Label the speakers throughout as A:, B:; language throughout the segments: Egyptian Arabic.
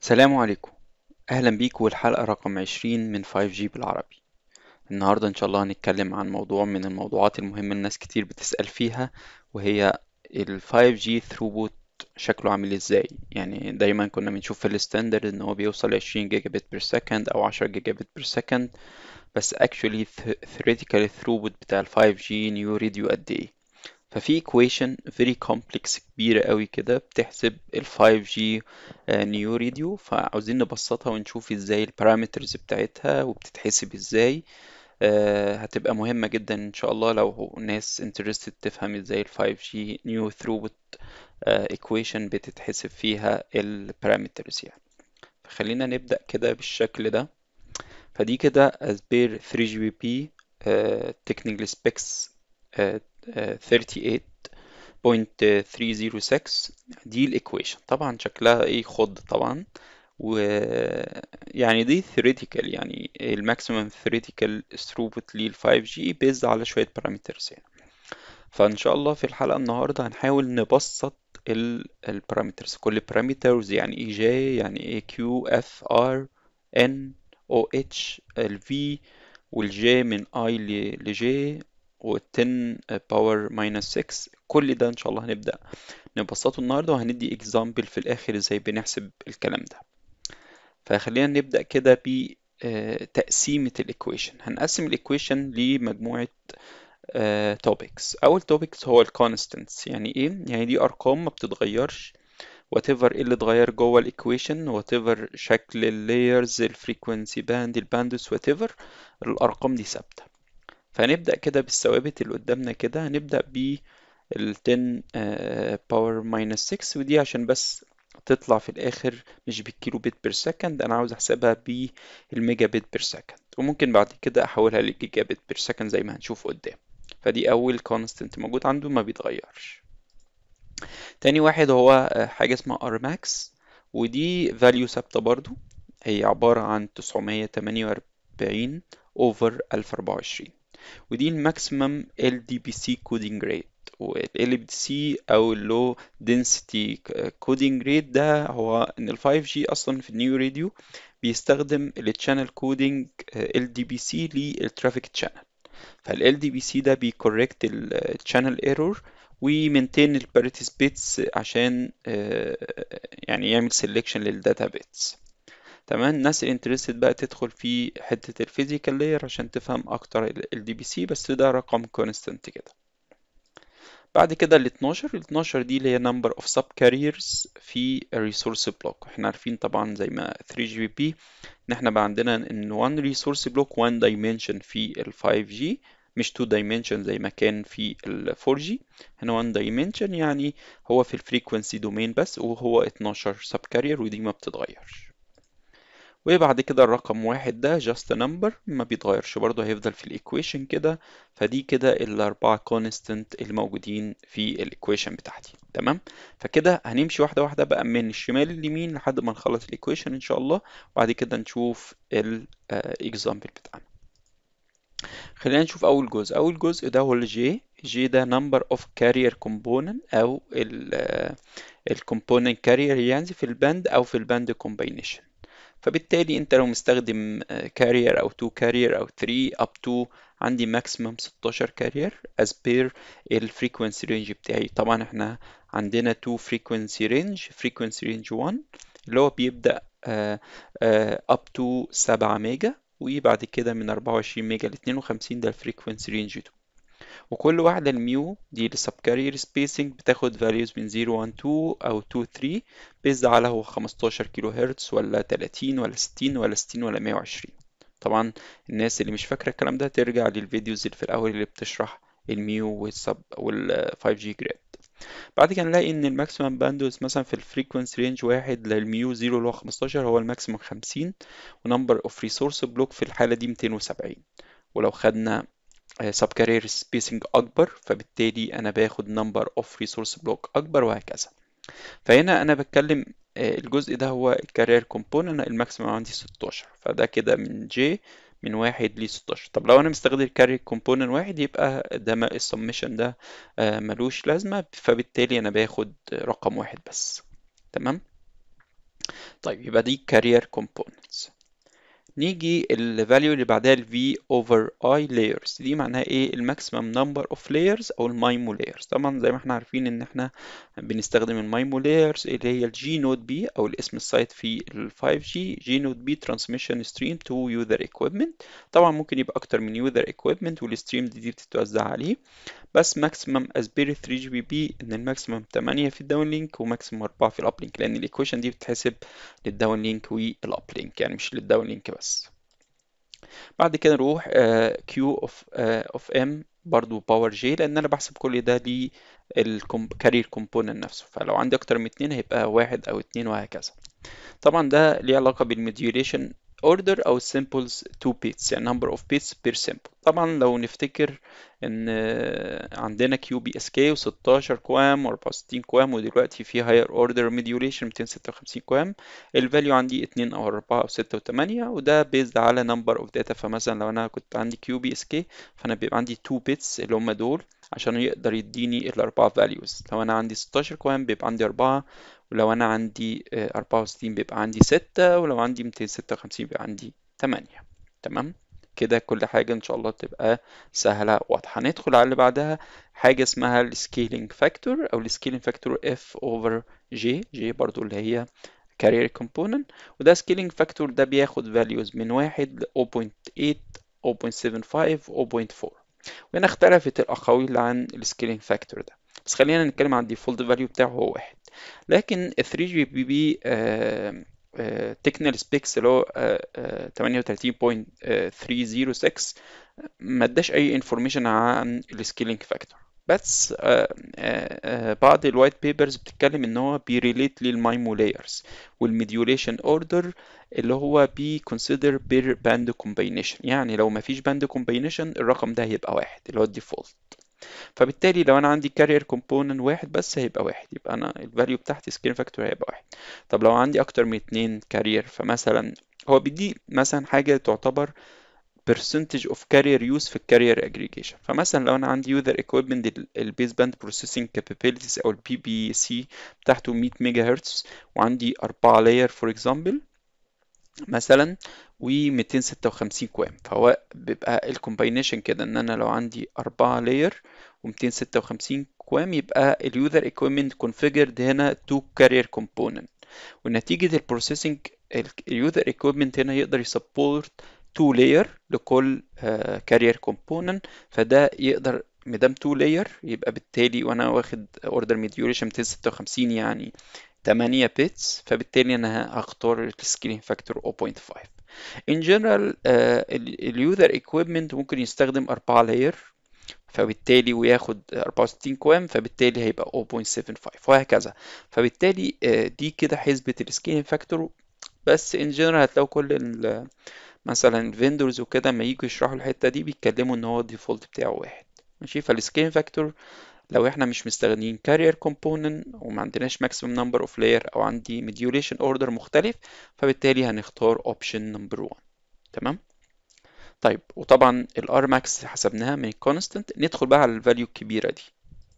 A: السلام عليكم أهلا بيكم والحلقة رقم 20 من 5G بالعربي النهاردة إن شاء الله هنتكلم عن موضوع من الموضوعات المهمة الناس كتير بتسأل فيها وهي ال 5G throughput شكله عامل ازاي يعني دايما كنا بنشوف في الستاندرد ان هو بيوصل 20 جيجا بت بير سكند او 10 جيجا بت بير سكند بس actually theoretical throughput بتاع ال 5G new radio قد ايه ففي equation very complex كبيرة قوي كده بتحسب ال 5G نيو راديو فعاوزين نبسطها ونشوف ازاي البارامترز بتاعتها وبتتحسب ازاي آه، هتبقى مهمة جدا ان شاء الله لو ناس interested تفهم ازاي ال 5G new throughput آه، equation بتتحسب فيها البارامترز يعني فخلينا نبدأ كده بالشكل ده فدي كده as per 3GPP آه، technical specs آه، آه، 38.306 دي الايكويشن طبعا شكلها ايه خض طبعا ويعني دي theoretical يعني الماكسيمم theoretical throughput لل 5G based على شوية parameters يعني فإن شاء الله في الحلقة النهاردة هنحاول نبسط البارامترز كل parameters يعني ايه J يعني ايه Q F R N O H ال V والجي من I ل J و10 باور ماينس 6 كل ده ان شاء الله هنبدأ نبسطه النهارده وهندي اكزامبل في الاخر ازاي بنحسب الكلام ده فخلينا نبدأ كده بتقسيمة الايكويشن هنقسم الايكويشن لمجموعة توبكس اول توبكس هو الكونستنتس يعني ايه يعني دي ارقام ما بتتغيرش whatever ايه اللي اتغير جوه الايكويشن whatever شكل اللايرز الفريكوينسي باند الباندوس whatever الارقام دي ثابته فهنبدأ كده بالثوابت اللي قدامنا كده هنبدأ بال 10 باور ماينس 6 ودي عشان بس تطلع في الآخر مش بالكيلو بت بير سكند أنا عاوز أحسبها بالميجا بت بير سكند وممكن بعد كده أحولها للجيجا بت بير سكند زي ما هنشوف قدام فدي أول كونستنت موجود عنده ما بيتغيرش تاني واحد هو حاجة اسمها Rmax ودي فاليو ثابتة برضو هي عبارة عن 948 over 1024 ودي الماكسيمم LDPC كودينج ريت وال LDPC او اللو density كودينج ريت ده هو ان ال 5G اصلا في النيو راديو بيستخدم التشانل كودينج LDPC للترافيك تشانل فال LDPC ده بيكوركت الشانل ايرور ويمنتين الباريتي بيتس عشان يعني يعمل سيلكشن للداتا بيتس تمام الناس الانترستد بقى تدخل في حتة الفيزيكال لاير عشان تفهم اكتر ال دي بي سي بس ده رقم كونستنت كده بعد كده ال 12 ال 12 دي اللي هي number of sub carriers في resource block احنا عارفين طبعا زي ما 3GPP ان احنا بقى عندنا ان one resource block one dimension في ال 5G مش two dimension زي ما كان في ال 4G هنا one dimension يعني هو في الفريكونسي دومين بس وهو 12 sub carrier ودي ما بتتغيرش وبعد كده الرقم واحد ده just a number ما بيتغيرش برضه هيفضل في الايكويشن كده فدي كده الأربعة constant اللي موجودين في الايكويشن بتاعتي تمام فكده هنمشي واحدة واحدة بقى من الشمال لليمين لحد ما نخلص الايكويشن إن شاء الله وبعد كده نشوف الاكزامبل بتاعنا خلينا نشوف أول جزء أول جزء ده هو الجي جي ده number of carrier component أو ال الكومبوننت كارير يعني في الباند أو في الباند combination فبالتالي انت لو مستخدم كارير او 2 كارير او 3 up to عندي ماكسيمم 16 كارير as per الفريكونسي رينج بتاعي طبعا احنا عندنا 2 فريكونسي رينج فريكونسي رينج 1 اللي هو بيبدأ uh, uh, up to 7 ميجا وبعد كده من 24 ميجا ل 52 ده الفريكونسي رينج 2 وكل واحدة الميو دي السب كارير سبيسنج بتاخد values من 0 1 2 أو 2 3 بيزد على هو 15 كيلو هرتز ولا 30 ولا 60 ولا 60 ولا 120 طبعا الناس اللي مش فاكرة الكلام ده ترجع للفيديوز اللي في الأول اللي بتشرح الميو والسب وال 5G جريد بعد كده نلاقي ان الماكسيمم باندوث مثلا في الفريكونسي رينج واحد للميو 0 اللي هو 15 هو الماكسيمم 50 ونمبر اوف ريسورس بلوك في الحالة دي 270 ولو خدنا سب كارير سبيسنج اكبر فبالتالي انا باخد نمبر اوف ريسورس بلوك اكبر وهكذا فهنا انا بتكلم الجزء ده هو الكارير كومبوننت الماكسيمم عندي 16 فده كده من جي من واحد ل 16 طب لو انا مستخدم الكارير كومبوننت واحد يبقى ده السمشن ده ملوش لازمه فبالتالي انا باخد رقم واحد بس تمام طيب يبقى دي carrier components نيجي ال value اللي بعدها ال V over I layers دي معناها ايه ال maximum number of layers او ال MIMO layers طبعا زي ما احنا عارفين ان احنا بنستخدم ال MIMO layers اللي هي ال G node B او الاسم السايت في ال 5G G node B transmission stream to user equipment طبعا ممكن يبقى اكتر من user equipment والستريم دي, دي بتتوزع عليه بس maximum as per 3GPP ان الماكسيمم 8 في الداون لينك وماكسيمم 4 في الاب لينك لان الايكويشن دي بتتحسب للداون لينك والاب لينك يعني مش للداون لينك بس بعد كده نروح كيو اوف اوف ام برضو باور جي لان انا بحسب كل ده للكارير كومبوننت نفسه فلو عندي اكتر من اتنين هيبقى واحد او اتنين وهكذا طبعا ده ليه علاقة بالميديوليشن order او samples two bits يعني number of bits per sample طبعا لو نفتكر ان عندنا كيو بي اس كي و16 كوام و64 كوام ودلوقتي في higher order modulation 256 كوام الفاليو عندي 2 او 4 او 6 و8 وده based على number of data فمثلا لو انا كنت عندي كيو بي اس كي فانا بيبقى عندي 2 bits اللي هم دول عشان يقدر يديني الاربعه values لو انا عندي 16 كوام بيبقى عندي 4 ولو انا عندي 64 بيبقى عندي 6 ولو عندي 256 بيبقى عندي 8 تمام كده كل حاجة إن شاء الله تبقى سهلة واضحة ندخل على اللي بعدها حاجة اسمها السكيلينج فاكتور أو السكيلينج فاكتور F over J J برضو اللي هي carrier component وده سكيلينج فاكتور ده بياخد values من واحد ل 0.8 0.75 0.4 وهنا اختلفت الأقاويل عن السكيلينج فاكتور ده بس خلينا نتكلم عن الديفولت فاليو بتاعه هو واحد لكن 3 جي بي بي تكنيكال سبيكس اللي هو 38.306 ما اداش اي انفورميشن عن السكيلينج فاكتور بس آآ آآ بعض الوايت بيبرز بتتكلم ان هو بيريليت للمايمو لايرز والميديوليشن اوردر اللي هو بي كونسيدر بير باند كومباينيشن يعني لو ما فيش باند كومباينيشن الرقم ده هيبقى واحد اللي هو الديفولت فبالتالي لو انا عندي كارير كومبوننت واحد بس هيبقى واحد يبقى انا الفاليو بتاعتي سكيل فاكتور هيبقى واحد طب لو عندي اكتر من اتنين كارير فمثلا هو بيدي مثلا حاجة تعتبر percentage of carrier use في الكارير aggregation فمثلا لو انا عندي user equipment البيس باند processing capabilities او البي بي سي بتاعته 100 ميجا هرتز وعندي 4 layer for example مثلا و256 كوام فهو بيبقى الكومباينيشن كده ان انا لو عندي 4 لاير و256 كوام يبقى اليوزر ايكويبمنت كونفيجرد هنا تو كارير كومبوننت ونتيجة البروسيسنج اليوزر ايكويبمنت هنا يقدر يسبورت تو لاير لكل كارير كومبوننت فده يقدر مدام تو لاير يبقى بالتالي وانا واخد اوردر ميديوليشن 256 يعني 8 بيتس فبالتالي انا هختار السكرين فاكتور 0.5 in general اليوزر equipment ممكن يستخدم 4 لاير فبالتالي وياخد 64 كوام فبالتالي هيبقى 0.75 وهكذا فبالتالي دي كده حسبة السكيلينج فاكتور بس in general هتلاقوا كل مثلا الفيندورز وكده لما يجوا يشرحوا الحتة دي بيتكلموا ان هو الديفولت بتاعه واحد ماشي فالسكيلينج فاكتور لو احنا مش مستخدمين carrier component وما عندناش maximum number of layer او عندي modulation order مختلف فبالتالي هنختار option number 1 تمام طيب وطبعا ال R max حسبناها من constant ندخل بقى على الفاليو الكبيرة دي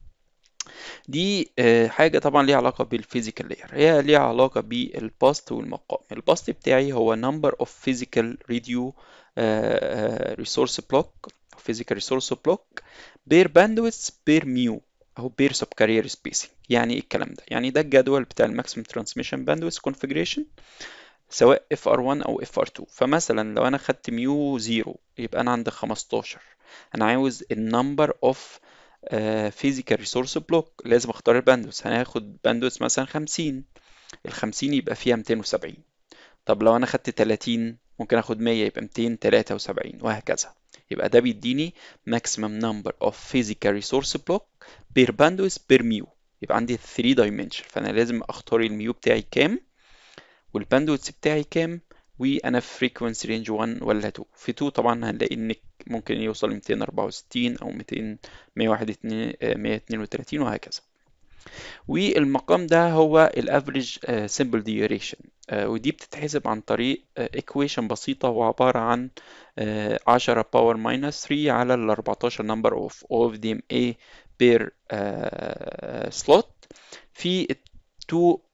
A: دي حاجة طبعا ليها علاقة بالفيزيكال لاير هي ليها علاقة بالباست والمقام الباست بتاعي هو number of physical radio resource block physical resource block بير باندويث بير ميو او بير سب كارير سبيسنج يعني ايه الكلام ده يعني ده الجدول بتاع الماكسيمم ترانسميشن باندويث كونفيجريشن سواء FR1 او FR2 فمثلا لو انا خدت ميو 0 يبقى انا عندي 15 انا عاوز النمبر اوف فيزيكال ريسورس بلوك لازم اختار الباندويث هناخد باندويث مثلا 50 ال 50 يبقى فيها 270 طب لو انا خدت 30 ممكن اخد 100 يبقى 273 وهكذا يبقى ده بيديني maximum number of physical resource block per bandwidth per mu يبقى عندي 3 dimension فانا لازم اختار الميو بتاعي كام والباندويث بتاعي كام وانا في frequency range 1 ولا 2 في 2 طبعا هنلاقي ان ممكن يوصل ل 264 او 200 132 وهكذا والمقام ده هو الافريج سمبل ديوريشن ودي بتتحسب عن طريق equation بسيطة وعبارة عن 10 باور ماينس 3 على ال 14 number of of them A per slot في 2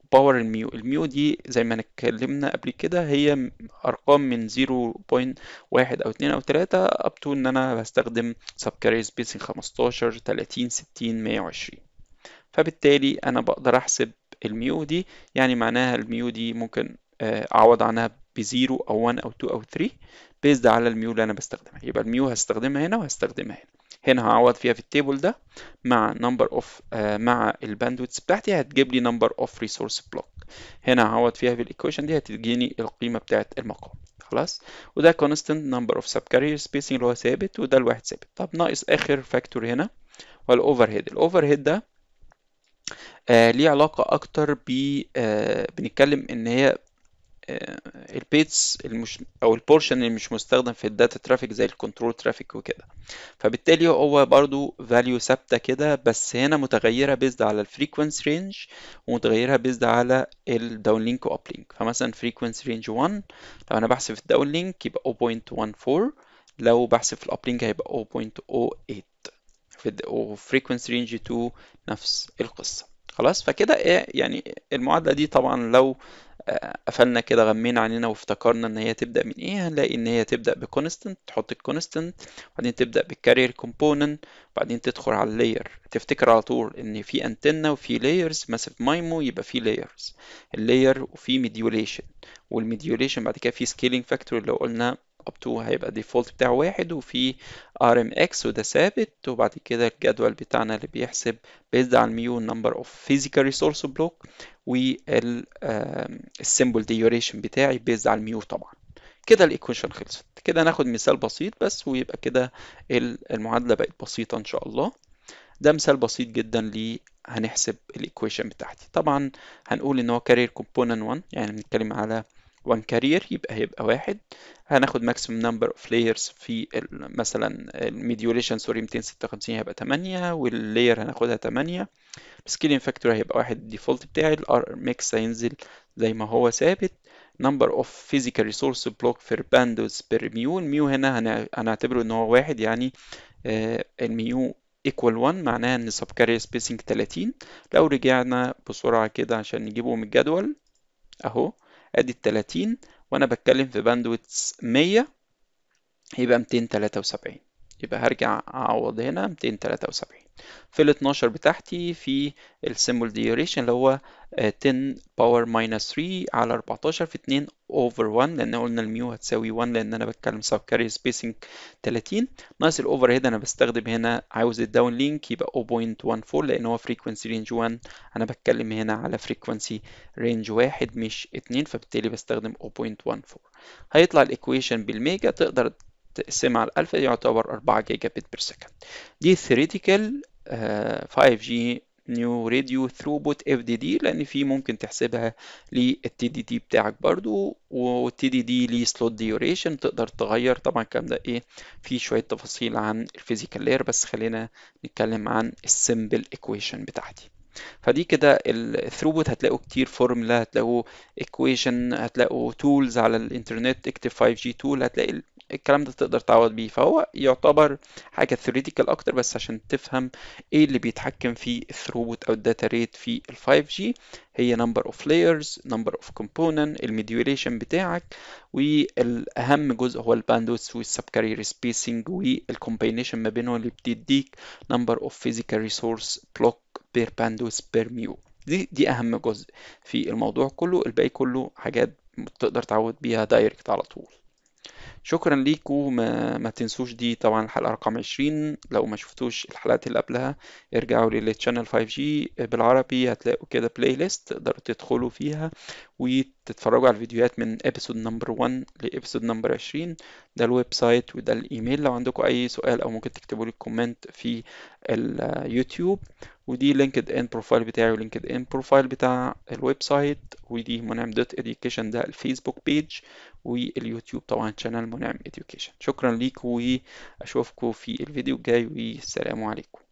A: باور الميو الميو دي زي ما اتكلمنا قبل كده هي ارقام من 0.1 او 2 او 3 اب تو ان انا بستخدم سب كارير سبيسنج 15 30 60 120 فبالتالي انا بقدر احسب الميو دي يعني معناها الميو دي ممكن اعوض عنها بزيرو او 1 او 2 او 3 بيزد على الميو اللي انا بستخدمها يبقى الميو هستخدمها هنا وهستخدمها هنا هنا هعوض فيها في التيبل ده مع number of uh, مع الباندويتس بتاعتي هتجيب لي number of resource block هنا هعوض فيها في الايكويشن دي هتديني القيمة بتاعت المقام خلاص وده constant number of subcarrier spacing اللي هو ثابت وده الواحد ثابت طب ناقص اخر فاكتور هنا هو الاوفر هيد الاوفر هيد ده آه ليه علاقة اكتر ب آه بنتكلم ان هي البيتس المش او البورشن اللي مش مستخدم في الداتا ترافيك زي الكنترول ترافيك وكده فبالتالي هو برضو فاليو ثابته كده بس هنا متغيره بيزد على الفريكونسي رينج ومتغيره بيزد على الداون لينك واب لينك فمثلا فريكونسي رينج 1 لو انا بحسب الداون لينك يبقى 0.14 لو بحسب في الاب لينك هيبقى 0.08 في وفريكونسي رينج 2 نفس القصه خلاص فكده ايه يعني المعادله دي طبعا لو قفلنا كده غمينا علينا وافتكرنا ان هي تبدا من ايه هنلاقي ان هي تبدا بكونستنت تحط الكونستنت وبعدين تبدا بالكارير كومبوننت وبعدين تدخل على اللاير تفتكر على طول ان في انتنه وفي لايرز مثلا في مايمو يبقى في لايرز اللاير وفي ميديوليشن والميديوليشن بعد كده في سكيلينج فاكتور اللي قلنا اب تو هيبقى الديفولت بتاعه واحد وفي ار ام اكس وده ثابت وبعد كده الجدول بتاعنا اللي بيحسب بيزد على الميو نمبر اوف فيزيكال ريسورس بلوك والسيمبل ديوريشن بتاعي بيزد على الميو طبعا كده الايكويشن خلصت كده ناخد مثال بسيط بس ويبقى كده المعادله بقت بسيطه ان شاء الله ده مثال بسيط جدا ل هنحسب الايكويشن بتاعتي طبعا هنقول ان هو كارير كومبوننت 1 يعني بنتكلم على 1 كارير يبقى هيبقى واحد هناخد ماكسيمم نمبر اوف لايرز في مثلا الميديوليشن سوري 256 هيبقى 8 واللاير هناخدها 8 السكيلينج فاكتور هيبقى واحد الديفولت بتاعي الار ميكس هينزل زي ما هو ثابت number of physical resource block per bandos per ميو الميو هنا هنعتبره ان هو واحد يعني آه الميو equal 1 معناها ان sub carrier spacing 30 لو رجعنا بسرعة كده عشان نجيبه من الجدول اهو ادي ال 30 وانا بتكلم في باندويتس 100 يبقى 273 يبقى هرجع اعوض هنا 273 في ال 12 بتاعتي في السيمبل ديوريشن اللي هو 10 باور ماينس 3 على 14 في 2 اوفر 1 لان قلنا الميو هتساوي 1 لان انا بتكلم سب كاري سبيسنج 30 ناقص الاوفر هيد انا بستخدم هنا عاوز الداون لينك يبقى 0.14 لان هو فريكونسي رينج 1 انا بتكلم هنا على فريكونسي رينج 1 مش 2 فبالتالي بستخدم 0.14 هيطلع الايكويشن بالميجا تقدر تقسمها على الألف يعتبر 4 جيجا بت بير سكند دي theoretical uh, 5G نيو راديو ثروبوت اف دي دي لان في ممكن تحسبها للتي دي دي بتاعك برضو والتي دي دي ليه سلوت ديوريشن تقدر تغير طبعا الكلام ده ايه في شويه تفاصيل عن الفيزيكال لاير بس خلينا نتكلم عن السمبل ايكويشن بتاعتي فدي كده الثروبوت هتلاقوا كتير فورمولا هتلاقوا ايكويشن هتلاقوا تولز على الانترنت اكتب 5G تول هتلاقي الكلام ده تقدر تعوض بيه فهو يعتبر حاجة theoretical أكتر بس عشان تفهم إيه اللي بيتحكم في الثروبوت أو الداتا ريت في ال 5G هي number of layers number of component الميديوليشن بتاعك والأهم جزء هو الباندوث والسبكارير سبيسنج والكومبينيشن ما بينهم اللي بتديك number of physical resource block per bandwidth per mu دي دي أهم جزء في الموضوع كله الباقي كله حاجات تقدر تعوض بيها دايركت على طول شكرا ليكم ما, ما تنسوش دي طبعا الحلقة رقم 20 لو ما شفتوش الحلقات اللي قبلها ارجعوا للتشانل 5G بالعربي هتلاقوا كده بلاي ليست تقدروا تدخلوا فيها وتتفرجوا على الفيديوهات من ابيسود نمبر 1 لابيسود نمبر 20 ده الويب سايت وده الايميل لو عندكم اي سؤال او ممكن تكتبوا لي كومنت في اليوتيوب ودي لينكد ان بروفايل بتاعي ولينكد ان بروفايل بتاع الويب سايت ودي منعم دوت اديوكيشن ده الفيسبوك بيج واليوتيوب طبعا شانل منعم اديوكيشن شكرا ليكم واشوفكم في الفيديو الجاي والسلام عليكم